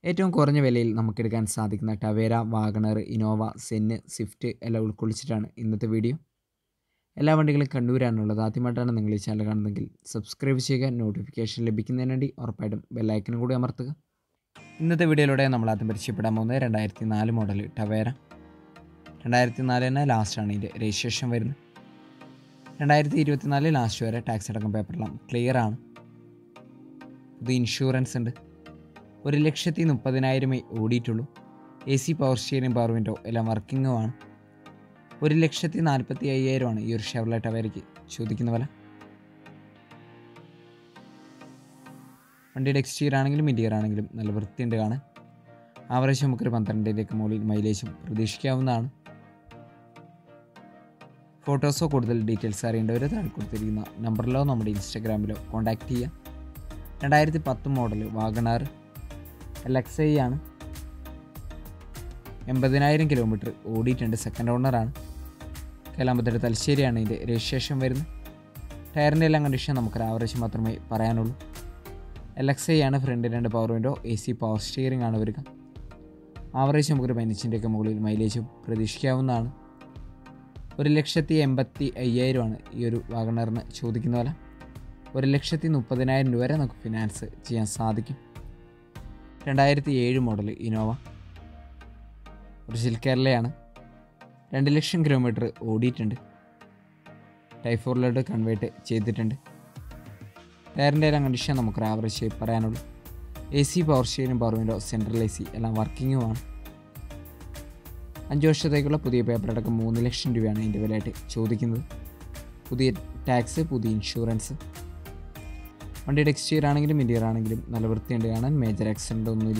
ഏറ്റവും കുറഞ്ഞ വിലയിൽ നമുക്കെടുക്കാൻ സാധിക്കുന്ന Tavera Wagon R Innova Zen Swift എല്ലാം ഉൾക്കൊള്ളിച്ചിട്ടാണ് ഇന്നത്തെ വീഡിയോ എല്ലാ വണ്ടികളും കണ്ണൂരാണുള്ളത് ആദ്യമായിട്ടാണ് നിങ്ങൾ ഈ ചാനൽ കാണുന്നതെങ്കിൽ സബ്സ്ക്രൈബ് ചെയ്യുക നോട്ടിഫിക്കേഷൻ ലഭിക്കുന്നതിന് വേണ്ടി ഉറപ്പായിട്ടും ബെല്ലൈക്കനും കൂടി അമർത്തുക ഇന്നത്തെ വീഡിയോയിലൂടെ നമ്മൾ ആദ്യം പരിചയപ്പെടാൻ പോകുന്നത് രണ്ടായിരത്തി നാല് മോഡൽ ടവേര രണ്ടായിരത്തി നാല് തന്നെ ലാസ്റ്റാണ് ഇതിൻ്റെ രജിസ്ട്രേഷൻ വരുന്നത് രണ്ടായിരത്തി ഇരുപത്തിനാല് ലാസ്റ്റ് വരെ ടാക്സ് അടക്കം പേപ്പറെല്ലാം ക്ലിയർ ആണ് ഇത് ഇൻഷുറൻസ് ഉണ്ട് ഒരു ലക്ഷത്തി മുപ്പതിനായിരമേ ഓടിയിട്ടുള്ളൂ A C power steering power window എല്ലാം വർക്കിങ്ങുമാണ് ഒരു ലക്ഷത്തി നാൽപ്പത്തി അയ്യായിരമാണ് ഈ ഒരു ഷെവർലെ ടവേരയ്ക്ക് ചോദിക്കുന്ന വില വണ്ടിയുടെ എക്സ്റ്റീരിയർ ആണെങ്കിലും ഇൻറ്റീരിയർ ആണെങ്കിലും നല്ല വൃത്തിയുണ്ട് കാണാൻ ആവറേജ് നമുക്കൊരു പന്ത്രണ്ടിലേക്ക് മുകളിൽ മൈലേജും പ്രതീക്ഷിക്കാവുന്നതാണ് ഫോട്ടോസോ കൂടുതൽ ഡീറ്റെയിൽസ് അറിയേണ്ടവർ താഴെ കൊടുത്തിരിക്കുന്ന നമ്പറിലോ നമ്മുടെ ഇൻസ്റ്റാഗ്രാമിലോ കോൺടാക്റ്റ് ചെയ്യാം രണ്ടായിരത്തി പത്ത് model Wagon R L X I ആണ് എൺപതിനായിരം കിലോമീറ്റർ ഓടിയിട്ടുണ്ട് സെക്കൻഡ് ഓണറാണ് കേലാമ്പത്തട്ട് തലശ്ശേരിയാണ് ഇതിൻ്റെ രജിസ്ട്രേഷൻ വരുന്നത് ടയറിൻ്റെ എല്ലാം കണ്ടീഷൻ നമുക്കൊരു ആവറേജ് മാത്രമേ പറയാനുള്ളൂ എൽ എക്സ് ഐ ആണ് ഫ്രണ്ട് രണ്ട് power window A C power steering ആണ് വരിക ആവറേജ് നമുക്കൊരു പതിനഞ്ചിൻ്റെയൊക്കെ മുകളിൽ മൈലേജും പ്രതീക്ഷിക്കാവുന്നതാണ് ഒരു ലക്ഷത്തി എൺപത്തി അയ്യായിരമാണ് ഈ ഒരു വാഗണറിന് ചോദിക്കുന്ന വില ഒരു ലക്ഷത്തി മുപ്പതിനായിരം രൂപ വരെ നമുക്ക് ഫിനാൻസ് ചെയ്യാൻ സാധിക്കും രണ്ടായിരത്തി ഏഴ് മോഡൽ ഇനോവ ഒറിജിനൽ കേരളയാണ് രണ്ട് ലക്ഷം കിലോമീറ്റർ ഓടിയിട്ടുണ്ട് ടൈഫോറിലോട്ട് കൺവേർട്ട് ചെയ്തിട്ടുണ്ട് ടയറിൻ്റെ എല്ലാം കണ്ടീഷൻ നമുക്കൊരു ആവറേജ് പറയാനുള്ളൂ A C power steering power window central A C എല്ലാം വർക്കിങ്ങുമാണ് അഞ്ച് വർഷത്തേക്കുള്ള പുതിയ പേപ്പർ അടക്കം മൂന്ന് ലക്ഷം രൂപയാണ് ഇതിൻ്റെ വിലയായിട്ട് ചോദിക്കുന്നത് പുതിയ ടാക്സ് പുതിയ ഇൻഷുറൻസ് വണ്ടിയുടെ എക്സ്റ്റീരിയർ ആണെങ്കിലും ഇൻറ്റീരിയർ ആണെങ്കിലും നല്ല വൃത്തിയുണ്ട് കാണാൻ മേജർ ആക്സിഡൻ്റ് ഒന്നുമില്ല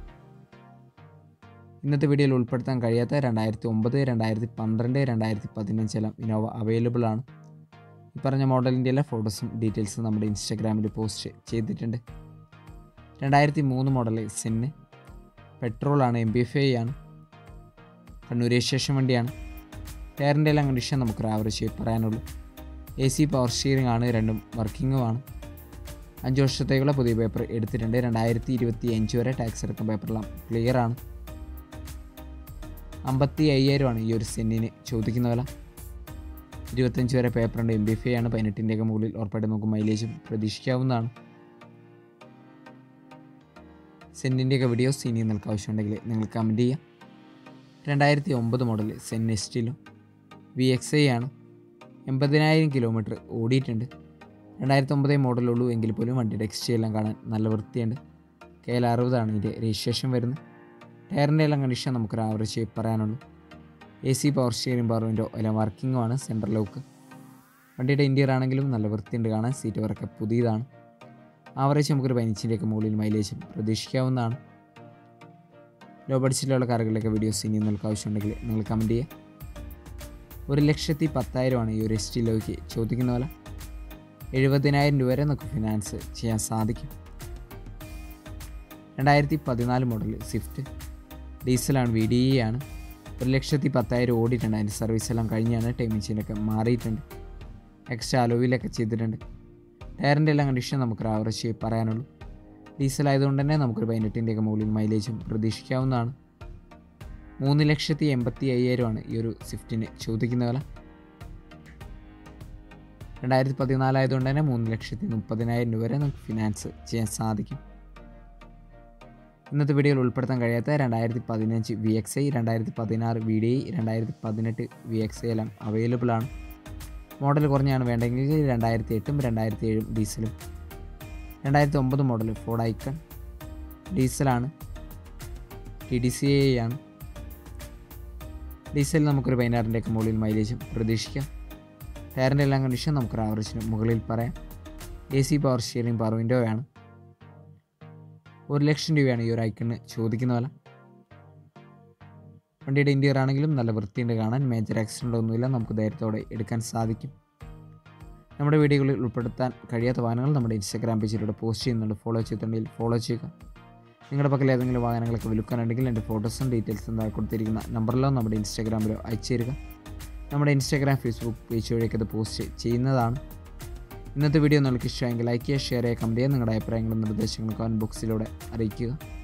ഇന്നത്തെ വീഡിയോയിൽ ഉൾപ്പെടുത്താൻ കഴിയാത്ത രണ്ടായിരത്തി ഒമ്പത് രണ്ടായിരത്തി പന്ത്രണ്ട് രണ്ടായിരത്തി പതിനഞ്ചെല്ലാം ഇനോവ അവൈലബിൾ ആണ് ഈ പറഞ്ഞ മോഡലിൻ്റെ എല്ലാ ഫോട്ടോസും ഡീറ്റെയിൽസും നമ്മുടെ ഇൻസ്റ്റാഗ്രാമിൽ പോസ്റ്റ് ചെയ്തിട്ടുണ്ട് രണ്ടായിരത്തി മൂന്ന് മോഡൽ സെന്ന് പെട്രോളാണ് എം ബി എഫ് ഐ ആണ് കണ്ണൂർ രജിസ്ട്രേഷൻ വണ്ടിയാണ് ടയറിൻ്റെ എല്ലാം കണ്ടീഷൻ നമുക്കൊരു ആവറേജ് പറയാനുള്ളൂ എ സി പവർ സ്റ്റിയറിംഗ് ആണ് രണ്ടും വർക്കിങ്ങുമാണ് അഞ്ച് വർഷത്തേക്കുള്ള പുതിയ പേപ്പർ എടുത്തിട്ടുണ്ട് രണ്ടായിരത്തി ഇരുപത്തി അഞ്ച് വരെ ടാക്സ് അടക്കം പേപ്പറെല്ലാം ക്ലിയർ ആണ് അമ്പത്തി അയ്യായിരമാണ് ഈ ഒരു സെന്നിന് ചോദിക്കുന്ന വില ഇരുപത്തഞ്ച് വരെ പേപ്പറുണ്ട് എം ബി എഫ് ആണ് പതിനെട്ടിൻ്റെയൊക്കെ മുകളിൽ ഉറപ്പായിട്ട് നമുക്ക് മൈലേജും പ്രതീക്ഷിക്കാവുന്നതാണ് സെന്നിൻ്റെയൊക്കെ വീഡിയോസ് ഇനി നിങ്ങൾക്ക് ആവശ്യമുണ്ടെങ്കിൽ നിങ്ങൾ കമൻറ്റ് ചെയ്യാം രണ്ടായിരത്തി ഒമ്പത് മോഡൽ സെൻ എസ്റ്റിലും വി എക്സ് ഐ ആണ് എൺപതിനായിരം കിലോമീറ്റർ ഓടിയിട്ടുണ്ട് രണ്ടായിരത്തി ഒമ്പതേ മോഡലുള്ളൂ എങ്കിൽ പോലും വണ്ടിയുടെ എക്സ്റ്റി എല്ലാം കാണാൻ നല്ല വൃത്തിയുണ്ട് കെ എൽ അറുപതാണ് ഇതിൻ്റെ രജിസ്ട്രേഷൻ വരുന്നത് ടയറിൻ്റെ എല്ലാം കണ്ടീഷൻ നമുക്കൊരു ആവറേജ് പറയാനുള്ളൂ A C power steering power window എല്ലാം വർക്കിങ്ങുമാണ് സെൻട്രൽ ലോക്ക് വണ്ടിയുടെ ഇൻറ്റീരിയർ ആണെങ്കിലും നല്ല വൃത്തിയുണ്ട് കാണാൻ സീറ്റ് വർക്ക് പുതിയതാണ് ആവറേജ് നമുക്കൊരു പതിനഞ്ചിൻ്റെയൊക്കെ മുകളിൽ മൈലേജും പ്രതീക്ഷിക്കാവുന്നതാണ് ലോ ബഡ്ജറ്റിലുള്ള കാറുകളിലൊക്കെ വീഡിയോസ് ഇനി നിങ്ങൾക്ക് ആവശ്യമുണ്ടെങ്കിൽ നിങ്ങൾ കമൻറ്റ് ചെയ്യുക ഒരു ലക്ഷത്തി പത്തായിരമാണ് ഈ ഒരു എസ് ടി ലോയ്ക്ക് ചോദിക്കുന്ന പോലെ എഴുപതിനായിരം രൂപ വരെ നമുക്ക് ഫിനാൻസ് ചെയ്യാൻ സാധിക്കും രണ്ടായിരത്തി പതിനാല് മോഡൽ സ്വിഫ്റ്റ് ഡീസലാണ് വി ഡി ഇ ആണ് ഒരു ലക്ഷത്തി പത്തായിരം ഓടിയിട്ടുണ്ട് അതിൻ്റെ സർവീസ് എല്ലാം കഴിഞ്ഞാണ് ടൈം മെഷീനൊക്കെ മാറിയിട്ടുണ്ട് എക്സ്ട്രാ അലോവിലൊക്കെ ചെയ്തിട്ടുണ്ട് ടയറിൻ്റെ എല്ലാം കണ്ടീഷൻ നമുക്കൊരു ആവറേജ് പറയാനുള്ളൂ ഡീസൽ ആയതുകൊണ്ട് തന്നെ നമുക്കൊരു പതിനെട്ടിൻ്റെയൊക്കെ മുകളിൽ മൈലേജും പ്രതീക്ഷിക്കാവുന്നതാണ് മൂന്ന് ലക്ഷത്തി എൺപത്തി അയ്യായിരമാണ് ഈ ഒരു സ്വിഫ്റ്റിന് ചോദിക്കുന്ന വില രണ്ടായിരത്തി പതിനാലായതുകൊണ്ട് തന്നെ മൂന്ന് ലക്ഷത്തി മുപ്പതിനായിരം രൂപ വരെ നമുക്ക് ഫിനാൻസ് ചെയ്യാൻ സാധിക്കും ഇന്നത്തെ വീഡിയോയിൽ ഉൾപ്പെടുത്താൻ കഴിയാത്ത രണ്ടായിരത്തി പതിനഞ്ച് വി എക്സ് ഐ രണ്ടായിരത്തി പതിനാറ് വി ഡി ഐ രണ്ടായിരത്തി പതിനെട്ട് വി എക്സ് ഐ എല്ലാം അവൈലബിൾ ആണ് മോഡൽ കുറഞ്ഞാണ് വേണ്ടെങ്കിൽ രണ്ടായിരത്തി എട്ടും രണ്ടായിരത്തി ഏഴും ഡീസലും രണ്ടായിരത്തി ഒമ്പത് മോഡൽ ഫോർഡ് ഐക്കൺ ഡീസലാണ് ടി ഡി സി ഐ ആണ് ഡീസൽ നമുക്കൊരു പതിനാറിൻ്റെയൊക്കെ മുകളിൽ മൈലേജും പ്രതീക്ഷിക്കാം ടയറിൻ്റെ എല്ലാം കണ്ടീഷൻ നമുക്കൊരു ആവറേജിന് മുകളിൽ പറയാം A C power steering power window ആണ് ഒരു ലക്ഷം രൂപയാണ് ഈ ഒരു ഐക്കണിന് ചോദിക്കുന്ന വില വണ്ടിയുടെ ഇൻറ്റീരിയർ ആണെങ്കിലും നല്ല വൃത്തിയുണ്ട് കാണാൻ മേജർ ആക്സിഡൻ്റ് ഒന്നുമില്ല നമുക്ക് ധൈര്യത്തോടെ എടുക്കാൻ സാധിക്കും നമ്മുടെ വീഡിയോകളിൽ ഉൾപ്പെടുത്താൻ കഴിയാത്ത വാഹനങ്ങൾ നമ്മുടെ ഇൻസ്റ്റാഗ്രാം പേജിലൂടെ പോസ്റ്റ് ചെയ്യുന്നുണ്ട് ഫോളോ ചെയ്തിട്ടുണ്ടെങ്കിൽ ഫോളോ ചെയ്യുക നിങ്ങളുടെ പക്കൽ ഏതെങ്കിലും വാഹനങ്ങളൊക്കെ വിൽക്കാനുണ്ടെങ്കിൽ എൻ്റെ ഫോട്ടോസും ഡീറ്റെയിൽസും താഴെ കൊടുത്തിരിക്കുന്ന നമ്പറിലോ നമ്മുടെ ഇൻസ്റ്റാഗ്രാമിലോ അയച്ചു തരിക നമ്മുടെ ഇൻസ്റ്റാഗ്രാം ഫേസ്ബുക്ക് പേജ് വഴിയൊക്കെ അത് പോസ്റ്റ് ചെയ്യുന്നതാണ് ഇന്നത്തെ വീഡിയോ നിങ്ങൾക്ക് ഇഷ്ടമെങ്കിൽ ലൈക്ക് ചെയ്യുക ഷെയർ ചെയ്യുക കമൻറ്റ് ചെയ്യുക നിങ്ങളുടെ അഭിപ്രായങ്ങളും നിർദ്ദേശങ്ങളും കമൻറ്റ് ബോക്സിലൂടെ അറിയിക്കുക